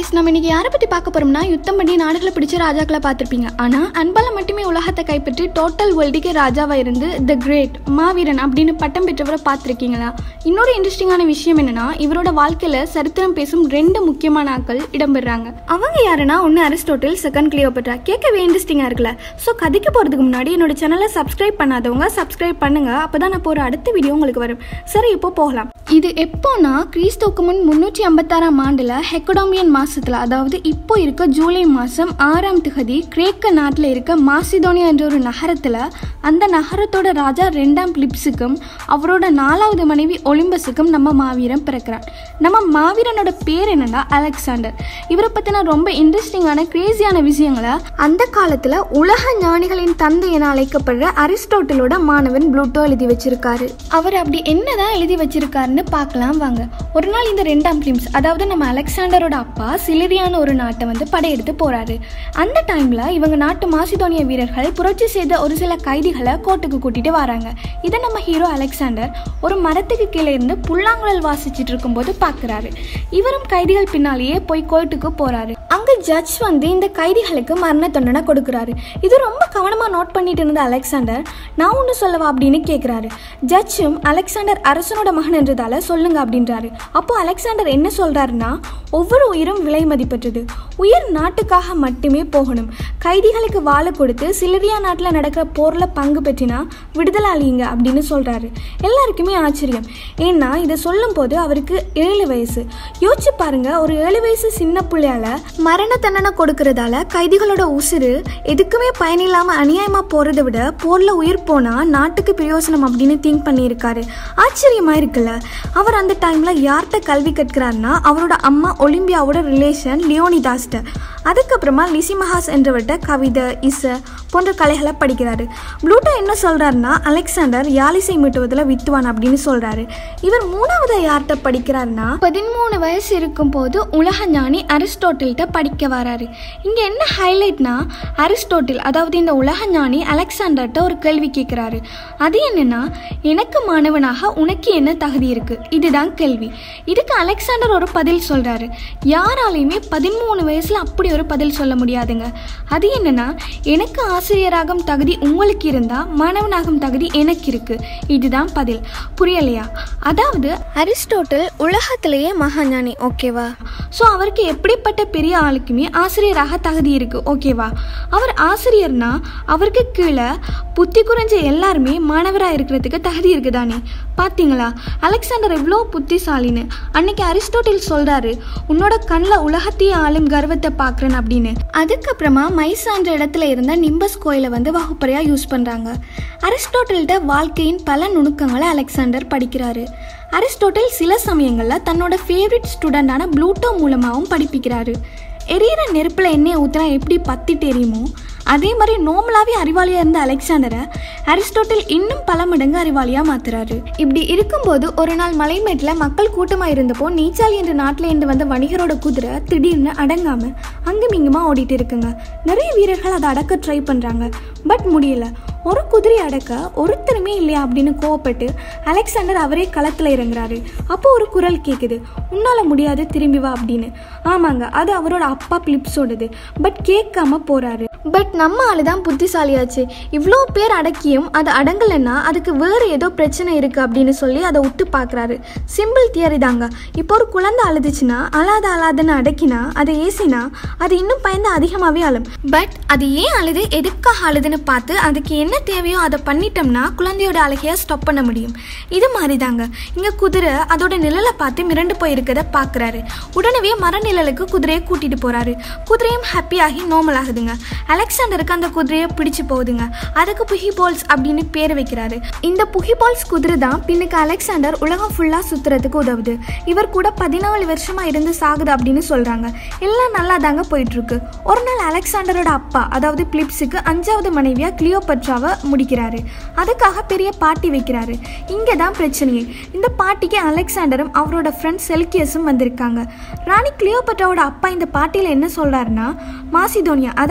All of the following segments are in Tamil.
கைஸ் நம்ம இன்னைக்கு யாரை பற்றி பார்க்க போறோம்னா யுத்தம் பண்ணி நாடுகளை பிடிச்ச ராஜாக்களை பார்த்துருப்பீங்க ஆனால் அன்பால மட்டுமே உலகத்தை கைப்பற்றி டோட்டல் வேர்ல்டுக்கே ராஜாவா இருந்து த கிரேட் மாவீரன் அப்படின்னு பட்டம் பெற்றவரை பார்த்துருக்கீங்களா இன்னொரு இன்ட்ரெஸ்டிங்கான விஷயம் என்னன்னா இவரோட வாழ்க்கையில சரித்திரம் பேசும் ரெண்டு முக்கியமான ஆட்கள் இடம்பெறாங்க அவங்க யாருன்னா ஒன்று அரிஸ்டோட்டில் செகண்ட் கிளியோபட்ரா கேட்கவே இன்ட்ரெஸ்டிங்காக இருக்குல்ல ஸோ கதைக்கு போகிறதுக்கு முன்னாடி என்னோட சேனலை சப்ஸ்கிரைப் பண்ணாதவங்க சப்ஸ்கிரைப் பண்ணுங்க அப்பதான் நான் போகிற அடுத்த வீடியோ உங்களுக்கு வரும் சரி இப்போ போகலாம் இது எப்போனா கிறிஸ்துவுக்கு முன் முன்னூற்றி ஐம்பத்தாறாம் ஆண்டில் ஹெக்கடாமியன் மாசத்துல அதாவது இப்போ இருக்க ஜூலை மாதம் ஆறாம் திகதி கிரேக்க நாட்டில் இருக்க மாசிதோனியா என்ற ஒரு நகரத்தில் அந்த நகரத்தோட ராஜா ரெண்டாம் பிலிப்ஸுக்கும் அவரோட நாலாவது மனைவி ஒலிம்பஸுக்கும் நம்ம மாவீரன் பிறக்கிறான் நம்ம மாவீரனோட பேர் என்னன்னா அலெக்சாண்டர் இவரை பற்றின ரொம்ப இன்ட்ரெஸ்டிங்கான கிரேசியான விஷயங்களை அந்த காலத்தில் உலக ஞானிகளின் தந்தை என அழைக்கப்படுற அரிஸ்டோட்டலோட மாணவன் ப்ளூட்டோ எழுதி வச்சிருக்காரு அவர் அப்படி என்னதான் எழுதி வச்சிருக்காருன்னு பார்க்கலாம் வாங்க ஒரு நாள் இந்த ரெண்டாம் பிலிம்ஸ் அதாவது நம்ம அலெக்சாண்டரோட அப்பா சிலிரியான ஒரு நாட்டை வந்து படையெடுத்து போறாரு அந்த டைம்ல இவங்க நாட்டு மாசிதோனிய வீரர்கள் புரட்சி செய்த ஒரு சில கைதிகளை கோர்ட்டுக்கு கூட்டிட்டு வராங்க இதை நம்ம ஹீரோ அலெக்சாண்டர் ஒரு மரத்துக்கு கீழே இருந்து புல்லாங்குழல் வாசிச்சிட்டு இருக்கும்போது பார்க்குறாரு இவரும் கைதிகள் பின்னாலேயே போய் கோர்ட்டுக்கு போறாரு அங்க ஜட்ஜ் வந்து இந்த கைதிகளுக்கு மரண தண்டனை கொடுக்குறாரு இது ரொம்ப கவனமா நோட் பண்ணிட்டு இருந்த அலெக்சாண்டர் நான் ஒன்று சொல்லவா அப்படின்னு கேட்குறாரு ஜட்ஜும் அலெக்சாண்டர் அரசனோட மகன் என்றதால சொல்லுங்க அப்படின்றாரு அப்போ அலெக்சாண்டர் என்ன சொல்றாருன்னா ஒவ்வொரு உயிரும் விலை மதிப்பற்றது உயிர் நாட்டுக்காக மட்டுமே போகணும் கைதிகளுக்கு வாழை கொடுத்து சிலரியா நாட்டில் நடக்கிற போரில் பங்கு பெற்றினா விடுதலாளிங்க அப்படின்னு சொல்றாரு எல்லாருக்குமே ஆச்சரியம் ஏன்னா இதை சொல்லும் போது அவருக்கு ஏழு வயசு யோசிச்சு பாருங்க ஒரு ஏழு வயசு சின்ன பிள்ளையால மரண தண்டனை கொடுக்கறதால கைதிகளோட உசுறு எதுக்குமே பயனில்லாம அநியாயமா போறதை விட போர்ல உயிர் போனா நாட்டுக்கு பிரயோசனம் அப்படின்னு திங்க் பண்ணியிருக்காரு ஆச்சரியமா இருக்குல்ல அவர் அந்த டைம்ல யார்கிட்ட கல்வி கற்கிறாருன்னா அவரோட அம்மா ஒலிம்பியாவோட ரிலேஷன் லியோனிதாஸ்ட அதுக்கப்புறமா லிசிமஹாஸ் என்றவர்கிட்ட கவிதை இசை போன்ற கலைகளை படிக்கிறாரு ப்ளூட்டோ என்ன சொல்றாருன்னா அலெக்சாண்டர் யாலிசை மீட்டுவதில் வித்துவான் அப்படின்னு சொல்றாரு இவர் மூணாவது யார்கிட்ட படிக்கிறாருன்னா பதிமூணு வயசு இருக்கும்போது உலக ஞானி அரிஸ்டோட்டில்கிட்ட படிக்க வராரு இங்க என்ன ஹைலைட்னா அரிஸ்டோட்டில் அதாவது இந்த உலக ஞானி அலெக்சாண்டர்கிட்ட ஒரு கேள்வி கேட்கிறாரு அது என்னன்னா எனக்கு மாணவனாக உனக்கு என்ன தகுதி இருக்கு இதுதான் கேள்வி இதுக்கு அலெக்சாண்டர் ஒரு பதில் சொல்றாரு யாராலையுமே பதிமூணு வயசுல அப்படி ஒரு பதில் சொல்ல முடியாதுங்க அது என்னன்னா எனக்கு ஆசிரியராகும் தகுதி உங்களுக்கு இருந்தா மாணவனாகும் தகுதி எனக்கு இருக்கு இதுதான் பதில் புரியலையா அதாவது அரிஸ்டோட்டல் உலகத்திலேயே மகாஞானி ஓகேவா ஸோ அவருக்கு எப்படிப்பட்ட பெரிய ஆளுக்குமே ஆசிரியராக தகுதி இருக்கு ஓகேவா அவர் ஆசிரியர்னா அவருக்கு கீழே புத்தி குறைஞ்ச எல்லாருமே மாணவராக இருக்கிறதுக்கு தகுதி இருக்குதானே பார்த்தீங்களா அலெக்சாண்டர் எவ்வளோ புத்திசாலின்னு அன்னைக்கு அரிஸ்டோட்டில் சொல்றாரு உன்னோட கண்ணில் உலகத்தையே ஆளும் கர்வத்தை பார்க்குறேன் அப்படின்னு அதுக்கப்புறமா மைசான்ற இடத்துல இருந்த நிம்பஸ் கோயிலை வந்து வகுப்பறையாக யூஸ் பண்ணுறாங்க அரிஸ்டோட்டல்கிட்ட வாழ்க்கையின் பல நுணுக்கங்களை அலெக்சாண்டர் படிக்கிறாரு அரிஸ்டோட்டல் சில சமயங்களில் தன்னோட ஃபேவரட் ஸ்டூடெண்டான ப்ளூட்டோ மூலமாகவும் படிப்பிக்கிறாரு எரியிற நெருப்பில் எண்ணெயை ஊற்றினா எப்படி பத்திட்டு எரியுமோ அதே மாதிரி நோமலாவே அறிவாளியாக இருந்த அலெக்சாண்டரை அரிஸ்டோட்டில் இன்னும் பல மடங்கு அறிவாளியாக மாத்துறாரு இப்படி இருக்கும்போது ஒரு நாள் மலைமேட்டில் மக்கள் கூட்டமாக இருந்தப்போ நீச்சால் என்ற நாட்டில் இருந்து வந்த வணிகரோட குதிரை திடீர்னு அடங்காமல் அங்கும் இங்குமா ஓடிட்டு இருக்குங்க நிறைய வீரர்கள் அதை அடக்க ட்ரை பண்ணுறாங்க பட் முடியல ஒரு குதிரை அடக்க ஒருத்தருமே இல்லையா அப்படின்னு கோவப்பட்டு அலெக்சாண்டர் அவரே களத்தில் இறங்குறாரு அப்போ ஒரு குரல் கேட்குது உன்னால் முடியாது திரும்பி வா அப்படின்னு ஆமாங்க அது அவரோட அப்பா பிலிப்ஸோடது பட் கேட்காம போறாரு பட் நம்ம ஆளு தான் புத்திசாலியாச்சு இவ்வளோ பேர் அடக்கியும் அது அடங்கலைன்னா அதுக்கு வேறு ஏதோ பிரச்சனை இருக்கு அப்படின்னு சொல்லி அதை விட்டு பார்க்குறாரு சிம்பிள் தியரி தாங்க இப்போ ஒரு குழந்தை அழுதுச்சுன்னா அழாத அழாதுன்னு அடக்கினா அதை ஏசினா அது இன்னும் பயந்து அதிகமாகவே அழும் பட் அது ஏன் அழுது எதுக்காக அழுதுன்னு பார்த்து அதுக்கு என்ன தேவையோ அதை பண்ணிட்டோம்னா குழந்தையோட அழகையை ஸ்டாப் பண்ண முடியும் இது மாதிரி தாங்க இங்கே குதிரை அதோட நிழலை பார்த்து மிரண்டு போயிருக்கதை பார்க்குறாரு உடனே மர நிழலுக்கு குதிரையை கூட்டிட்டு போறாரு குதிரையும் ஹாப்பியாகி நார்மல் ஆகுதுங்க அலெக்சாண்டருக்கு அந்த குதிரையை பிடிச்சு போகுதுங்க அதுக்கு புகி பால்ஸ் அப்படின்னு பேர் வைக்கிறாரு இந்த புகி பால்ஸ் குதிரை தான் பின்னுக்கு அலெக்சாண்டர் உலகம் ஃபுல்லாக சுத்துறதுக்கு உதவுது இவர் கூட பதினாலு வருஷமா இருந்து சாகுது அப்படின்னு சொல்றாங்க எல்லாம் நல்லா தாங்க போயிட்டு இருக்கு ஒரு நாள் அலெக்சாண்டரோட அப்பா அதாவது பிலிப்ஸுக்கு அஞ்சாவது மனைவியா கிளியோபட்ராவை முடிக்கிறாரு அதுக்காக பெரிய பார்ட்டி வைக்கிறாரு இங்கே தான் பிரச்சனையே இந்த பார்ட்டிக்கு அலெக்சாண்டரும் அவரோட ஃப்ரெண்ட் செல்கியஸும் வந்திருக்காங்க ராணி கிளியோபட்ராவோட அப்பா இந்த பார்ட்டியில் என்ன சொல்றாருன்னா மாசிதோனியா அதாவது இவங்க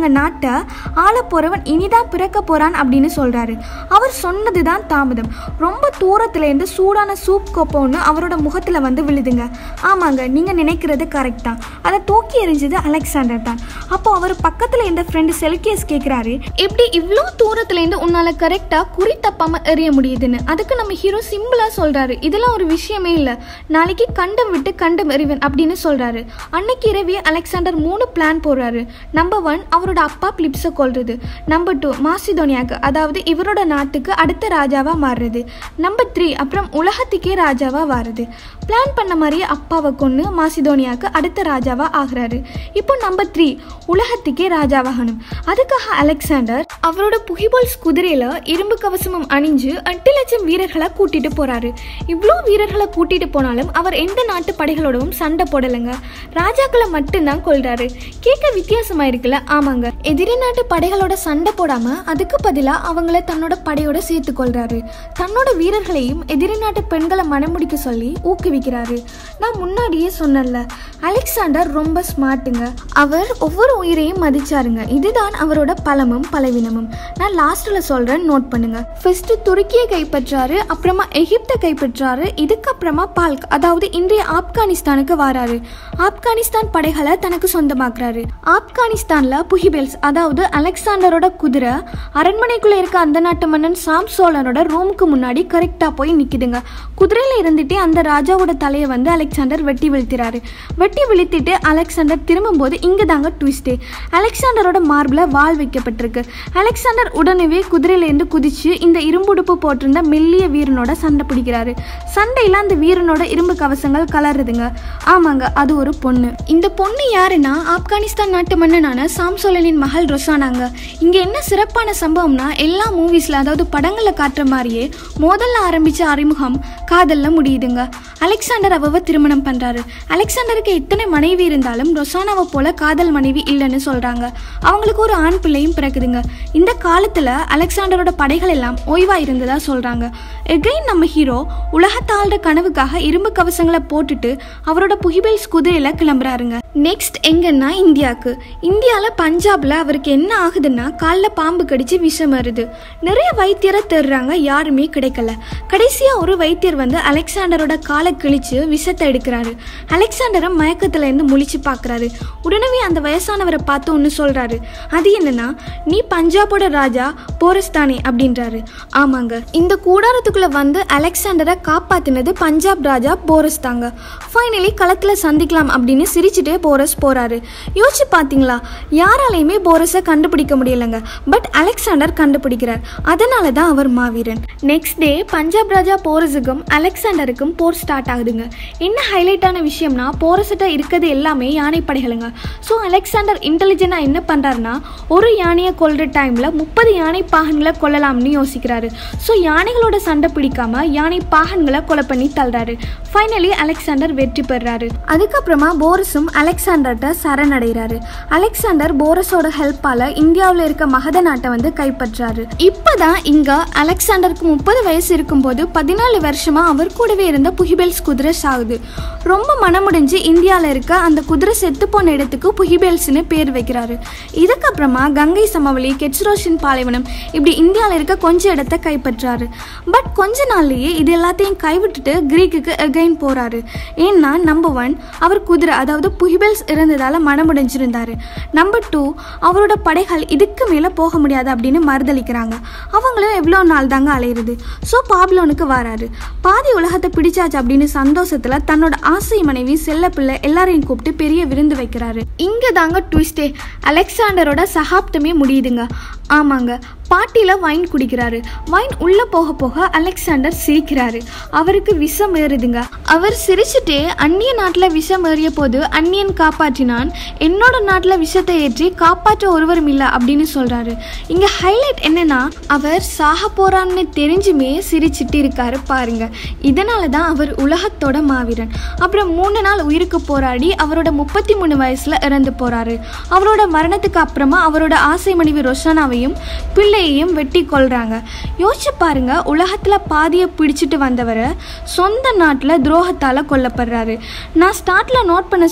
நாங்கள் நாட்டை ஆள போகிறவன் இனிதான் பிறக்க போகிறான் அப்படின்னு சொல்கிறாரு அவர் சொன்னது தான் தாமதம் ரொம்ப தூரத்துலேருந்து சூடான சூப் கோப்பை ஒன்று அவரோட முகத்தில் வந்து விழுதுங்க ஆமாங்க நீங்கள் நினைக்கிறது கரெக்ட் தான் அதை தூக்கி எறிஞ்சது அலெக்சாண்டர் தான் அப்போ அவர் பக்கத்தில் இருந்த ஃப்ரெண்டு செல்கியஸ் கேட்குறாரு எப்படி இவ்வளோ தூரத்துலேருந்து உன்னால் கரெக்டாக குறி தப்பாமல் எறிய முடியுதுன்னு அதுக்கு நம்ம ஹீரோ சிம்பிளாக சொல்கிறாரு இதெல்லாம் ஒரு விஷயமே இல்லை நாளைக்கு கண்டம் விட்டு கண்டம் எறிவன் அப்படின்னு சொல்கிறாரு அன்னைக்கு இரவே அலெக்சாண்டர் மூணு பிளான் போடுறாரு நம்பர் ஒன் அவரோட அப்பா பிலிப்ஸை கொல்றது நம்பர் டூ மாசிதோனியாக்கு அதாவது இவரோட நாட்டுக்கு அடுத்த ராஜாவாக மாறுறது நம்பர் த்ரீ அப்புறம் உலகத்துக்கே ராஜாவாக வாருது பிளான் பண்ண மாதிரியே அப்பாவை கொண்டு மாசிதோனியாவுக்கு அடுத்த ராஜாவாக ஆகிறாரு இப்போ நம்பர் த்ரீ உலகத்துக்கே ராஜாவாகணும் அதுக்காக அலெக்சாண்டர் அவரோட புகிபோல்ஸ் குதிரையில் இரும்பு கவசமும் அணிஞ்சு எட்டு லட்சம் வீரர்களை கூட்டிட்டு போறாரு இவ்வளோ வீரர்களை கூட்டிட்டு போனாலும் அவர் எந்த நாட்டு படைகளோடவும் சண்டை போடலைங்க ராஜாக்களை மட்டும்தான் கொள்றாரு கேட்க வித்தியாசமா இருக்குல்ல ஆமாங்க எதிரி நாட்டு படைகளோட சண்டை போடாம அதுக்கு பதிலாக அவங்கள தன்னோட படையோட சேர்த்து கொள்றாரு தன்னோட வீரர்களையும் எதிரி நாட்டு பெண்களை மனமுடிக்க சொல்லி ஊக்குவிக்கிறாரு நான் முன்னாடியே சொன்னேன்ல அலெக்சாண்டர் ரொம்ப ஸ்மார்ட்டுங்க அவர் ஒவ்வொரு உயிரையும் மதிச்சாருங்க இதுதான் அவரோட பலமும் பலவீனமும் நான் லாஸ்ட்ல சொல்றேன் நோட் பண்ணுங்க ஃபர்ஸ்ட் துருக்கியை கைப்பற்றாரு அப்புறமா எகிப்தை கைப்பற்றாரு இதுக்கப்புறமா பால்க் அதாவது இன்றைய ஆப்கானிஸ்தானுக்கு வராரு ஆப்கானிஸ்தான் படைகளை தனக்கு சொந்தமாக்குறாரு ஆப்கானிஸ்தான்ல புகிபெல்ஸ் அதாவது அலெக்சாண்டரோட குதிரை அரண்மனைக்குள்ள இருக்க அந்த நாட்டு மன்னன் சாம் சோழனோட ரூமுக்கு முன்னாடி கரெக்டா போய் நிக்குதுங்க குதிரையில இருந்துட்டே அந்த ராஜாவோட தலையை வந்து அலெக்சாண்டர் வெட்டி வீழ்த்திறாரு வெட்டி வீழ்த்திட்டு அலெக்சாண்டர் திரும்பும்போது இங்க தாங்க ட்விஸ்டே அலெக்சாண்டரோட மார்பில் வாள் வைக்கப்பட்டிருக்கு அலெக்சாண்டர் உடனே குதிரையில இருந்து குதிச்சு இந்த இரும்புடுப்பு போட்டிருந்த மெல்லிய வீரனோட சண்டை பிடிக்கிறாரு சண்டையில அந்த வீரனோட இரும்பு கவசங்கள் கலருதுங்க ஆமாங்க அது ஒரு பொண்ணு இந்த பொண்ணு யாருன்னா ஆப்கானிஸ்தான் நாட்டு மன்னனான சாம்சோலனின் மகள் ரொசானாங்க இங்க என்ன சிறப்பான சம்பவம்னா எல்லா மூவிஸ்ல அதாவது படங்கள்ல காட்டுற மாதிரியே முதல்ல ஆரம்பிச்ச அறிமுகம் காதல்ல முடியுதுங்க அலெக்சாண்டர் அவ திருமணம் பண்றாரு அலெக்சாண்டருக்கு எத்தனை மனைவி இருந்தாலும் ரொசானாவை போல காதல் மனைவி இல்லைன்னு சொல்றாங்க அவங்களுக்கு ஒரு ஆண் பிள்ளையும் பிறக்குதுங்க இந்த காலத்துல அலெக்சாண்டரோட படைகள் எல்லாம் ஓய்வா இருந்ததா சொல்றாங்க எகைன் நம்ம ஹீரோ உலகத்தாளோட கனவுக்காக இரும்பு கவசங்களை போட்டுட்டு அவரோட புகிபெல்ஸ் குதிரையில கிளம்புறாருங்க நெக்ஸ்ட் எங்கன்னா இந்தியாவுக்கு இந்தியாவில் பஞ்சாப்ல அவருக்கு என்ன ஆகுதுன்னா காலில் பாம்பு கடிச்சு விஷம் வருது நிறைய வைத்தியரை தேடுறாங்க யாருமே கிடைக்கல கடைசியாக ஒரு வைத்தியர் வந்து அலெக்சாண்டரோட காலை கிழிச்சு விஷத்தை எடுக்கிறாரு அலெக்சாண்டரை மயக்கத்துல இருந்து முழிச்சு பார்க்குறாரு உடனே அந்த வயசானவரை பார்த்து ஒன்று சொல்றாரு அது என்னன்னா நீ பஞ்சாபோட ராஜா போரஸ்தானே அப்படின்றாரு ஆமாங்க இந்த கூடாரத்துக்குள்ள வந்து அலெக்சாண்டரை காப்பாத்தினது பஞ்சாப் ராஜா போரஸ் தாங்க ஃபைனலி களத்தில் சந்திக்கலாம் அப்படின்னு சிரிச்சுட்டே போரஸ் போறாரு யோசிச்சு பார்த்தீங்களா யாராலையுமே போரஸை கண்டுபிடிக்க முடியலங்க பட் அலெக்சாண்டர் கண்டுபிடிக்கிறார் அதனால தான் அவர் மாவீரன் நெக்ஸ்ட் டே பஞ்சாப் ராஜா போரஸுக்கும் அலெக்சாண்டருக்கும் போர் ஸ்டார்ட் ஆகுதுங்க என்ன ஹைலைட்டான விஷயம்னா போரஸ்கிட்ட இருக்கிறது எல்லாமே யானை படைகளுங்க ஸோ அலெக்சாண்டர் இன்டெலிஜென்ட்டாக என்ன பண்ணுறாருன்னா ஒரு யானையை கொல்ற டைமில் முப்பது யானை பாகன்களை கொல்லலாம்னு யோசிக்கிறாரு ஸோ யானைகளோட சண்டை பிடிக்காம யானை பாகன்களை கொலை பண்ணி தள்ளுறாரு ஃபைனலி அலெக்சாண்டர் வெற்றி பெறுறாரு அதுக்கப்புறமா போரஸும் அலெக்சாண்டர்கிட்ட சரணடைகிறாரு அலெக்சாண்டர் போரஸோட ஹெல்ப்பால இந்தியாவில் இருக்க மகத நாட்டை வந்து கைப்பற்றாரு இப்பதான் இங்க அலெக்சாண்டருக்கு முப்பது வயசு இருக்கும்போது பதினாலு வருஷமா அவர் கூடவே இருந்த புகிபெல்ஸ் குதிரை சாகுது ரொம்ப மனமுடிஞ்சு இந்தியாவில் இருக்க அந்த குதிரை செத்து போன இடத்துக்கு புகிபெல்ஸ்னு பேர் வைக்கிறாரு இதுக்கப்புறமா கங்கை சமவெளி கெச்ரோஷன் பாலைவனம் இப்படி இந்தியாவில் இருக்க கொஞ்ச இடத்த கைப்பற்றாரு பட் கொஞ்ச நாள்லயே இது எல்லாத்தையும் கைவிட்டுட்டு கிரீக்குக்கு அகைன் போறாரு ஏன்னா நம்பர் ஒன் அவர் குதிரை அதாவது புகிபெல்ஸ் இருந்ததால மனமுடைஞ்சிருந்தாரு நம்பர் டூ அவரோட படைகள் இதுக்கு மேலே போக முடியாது அப்படின்னு மறுதளிக்கிறாங்க அவங்களும் எவ்வளோ நாள் தாங்க அலையிறது ஸோ பாப்லோனுக்கு வராரு பாதி உலகத்தை பிடிச்சாச்சு அப்படின்னு சந்தோஷத்துல தன்னோட ஆசை மனைவி செல்லப்பிள்ளை எல்லாரையும் கூப்பிட்டு பெரிய விருந்து வைக்கிறாரு இங்க தாங்க ட்விஸ்டே அலெக்சாண்டரோட சகாப்தமே முடியுதுங்க ஆமாங்க பாட்டியில் வைன் குடிக்கிறாரு வைன் உள்ளே போக போக அலெக்சாண்டர் சிரிக்கிறாரு அவருக்கு விஷம் ஏறுதுங்க அவர் சிரிச்சுட்டே அந்நிய நாட்டில் விஷம் ஏறிய போது அந்நியன் காப்பாற்றினான் என்னோட நாட்டில் விஷத்தை ஏற்றி காப்பாற்ற ஒருவரும் இல்லை அப்படின்னு சொல்கிறாரு இங்கே ஹைலைட் என்னன்னா அவர் சாக போறான்னு தெரிஞ்சுமே சிரிச்சிட்டு இருக்காரு பாருங்க இதனால தான் அவர் உலகத்தோட மாவீரன் அப்புறம் மூணு நாள் உயிருக்கு போராடி அவரோட முப்பத்தி மூணு வயசுல இறந்து போறாரு அவரோட மரணத்துக்கு அப்புறமா அவரோட ஆசை மனைவி ரொஷானாவையும் பிள்ளையையும் வெட்டி கொள்றாங்க யோசிச்சு பாருங்க உலகத்துல பாதியை பிடிச்சிட்டு வந்தவர் சொந்த நாட்டில் துரோகத்தால கொல்லப்படுறாரு நான் ஸ்டார்ட்ல நோட் பண்ண சொன்னேன்ல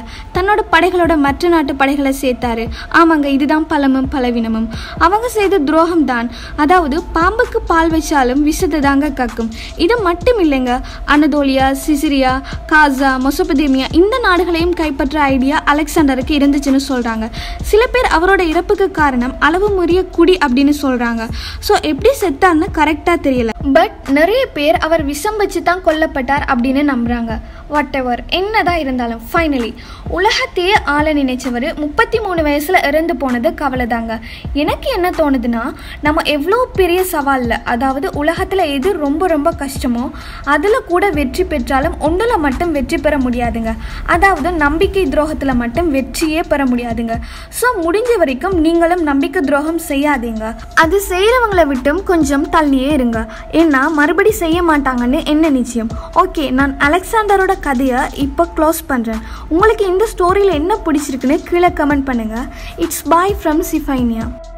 தன்னோட படைகளோட மற்ற நாட்டு படைகளை சேர்த்தாரு ஆமாங்க இதுதான் பலமும் பலவீனமும் அவங்க செய்த துரோகம் தான் அதாவது பாம்புக்கு பால் வச்சாலும் விஷத்தை தாங்க கக்கும் இது மட்டும் இல்லைங்க அனதோலியா சிசிரியா காசா மொசபதேமியா இந்த நாடுகளையும் கைப்பற்ற ஐடியா அலெக்சாண்டருக்கு இருந்துச்சுன்னு சொல்றாங்க சில பேர் அவரோட இறப்புக்கு காரணம் அளவு முறிய குடி அப்படின்னு சொல்றாங்க ஸோ எப்படி செத்தான்னு கரெக்டாக தெரியல பட் நிறைய பேர் அவர் விஷம் வச்சு தான் கொல்லப்பட்டார் அப்படின்னு நம்புறாங்க வாட் எவர் என்னதான் இருந்தாலும் ஃபைனலி உலகத்தையே ஆள நினைச்சவர் முப்பத்தி மூணு வயசுல இறந்து போனது கவலை தாங்க எனக்கு என்ன தோணுதுன்னா நம்ம எவ்வளோ பெரிய சவாலில் அதாவது உலகத்தில் எது ரொம்ப ரொம்ப கஷ்டமோ அதில் கூட வெற்றி பெற்றாலும் ஒன்றில் மட்டும் வெற்றி பெற முடியாதுங்க அதாவது நம்பிக்கை துரோகத்தில் மட்டும் வெற்றியே பெற முடியாதுங்க ஸோ முடிஞ்ச வரைக்கும் நீங்களும் நம்பிக்கை துரோகம் செய்யாதீங்க அது செய்கிறவங்களை விட்டும் கொஞ்சம் தள்ளியே இருங்க ஏன்னா மறுபடி செய்ய மாட்டாங்கன்னு என்ன நிச்சயம் ஓகே நான் அலெக்சாண்டரோட கதையை இப்போ க்ளோஸ் பண்ணுறேன் உங்களுக்கு இந்த ஸ்டோரியில் என்ன பிடிச்சிருக்குன்னு கீழே கமெண்ட் பண்ணுங்கள் இட்ஸ் பாய் ஃப்ரம் சிஃபைனியா